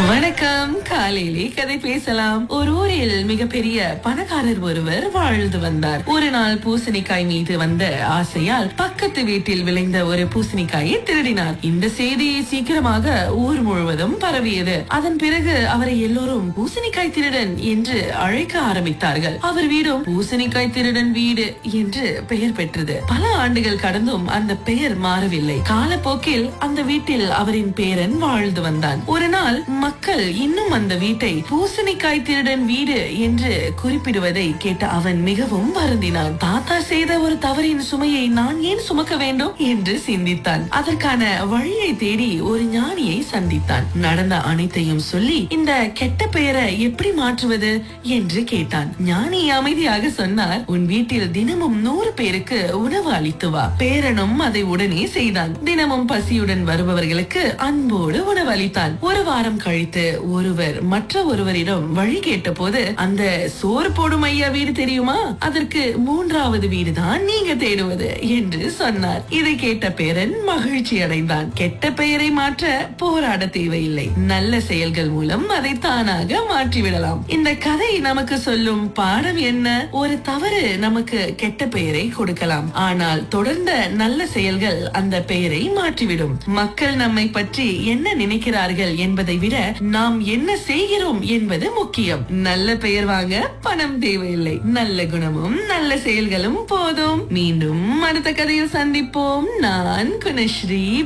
வணக்கம் காலையிலே கதை பேசலாம் ஒரு ஊரில் மிகப்பெரிய பணக்காரர் ஒருவர் வாழ்ந்து வந்தார் ஒரு நாள் பூசணிக்காய் மீது வந்த ஆசையால் பக்கத்து வீட்டில் விளைந்த ஒரு பூசணிக்காயை திருடினார் இந்த செய்தி சீக்கிரமாக ஊர் முழுவதும் பரவியது அதன் பிறகு அவரை எல்லோரும் பூசணிக்காய் திருடன் என்று அழைக்க ஆரம்பித்தார்கள் அவர் வீடும் பூசணிக்காய் திருடன் வீடு என்று பெயர் பெற்றது பல ஆண்டுகள் கடந்தும் அந்த பெயர் மாறவில்லை காலப்போக்கில் அந்த வீட்டில் அவரின் பேரன் வாழ்ந்து வந்தான் ஒரு நாள் மக்கள் இன்னும் அந்த வீட்டை பூசணிக்காய் திருடன் வீடு என்று குறிப்பிடுவதை கேட்ட அவன் மிகவும் வருந்தினான் தாத்தா செய்த ஒரு தவறின் சுமையை நான் ஏன் சுமக்க வேண்டும் என்று சிந்தித்தான் அதற்கான வழியை தேடி ஒரு ஞானியை சந்தித்தான் நடந்த அனைத்தையும் சொல்லி இந்த கெட்ட பெயரை எப்படி மாற்றுவது என்று கேட்டான் ஞானி அமைதியாக சொன்னார் உன் வீட்டில் தினமும் நூறு பேருக்கு உணவு அளித்து வா பேரனும் அதை உடனே செய்தான் தினமும் பசியுடன் வருபவர்களுக்கு அன்போடு உணவு அளித்தான் ஒரு வாரம் கழித்து ஒருவர் மற்ற ஒருவரிடம் வழி கேட்டபோது அந்த சோறு போடும் ஐயா வீடு தெரியுமா அதற்கு மூன்றாவது வீடுதான் நீங்க தேடுவது என்று சொன்னார் இதை கேட்ட பேரன் மகிழ்ச்சி அடைந்தான் கெட்ட பெயரை மாற்ற போராட தேவையில்லை நல்ல செயல்கள் மூலம் அதை தானாக மாற்றிவிடலாம் இந்த கதை நமக்கு சொல்லும் பாடம் என்ன ஒரு தவறு நமக்கு கெட்ட பெயரை கொடுக்கலாம் ஆனால் தொடர்ந்த நல்ல செயல்கள் அந்த பெயரை மாற்றிவிடும் மக்கள் நம்மை பற்றி என்ன நினைக்கிறார்கள் என்பதை விட நாம் என்ன செய்கிறோம் என்பது முக்கியம் நல்ல பெயர் வாங்க பணம் தேவையில்லை நல்ல குணமும் நல்ல செயல்களும் போதும் மீண்டும் அடுத்த கதையில் சந்திப்போம் நான் குணஸ்ரீ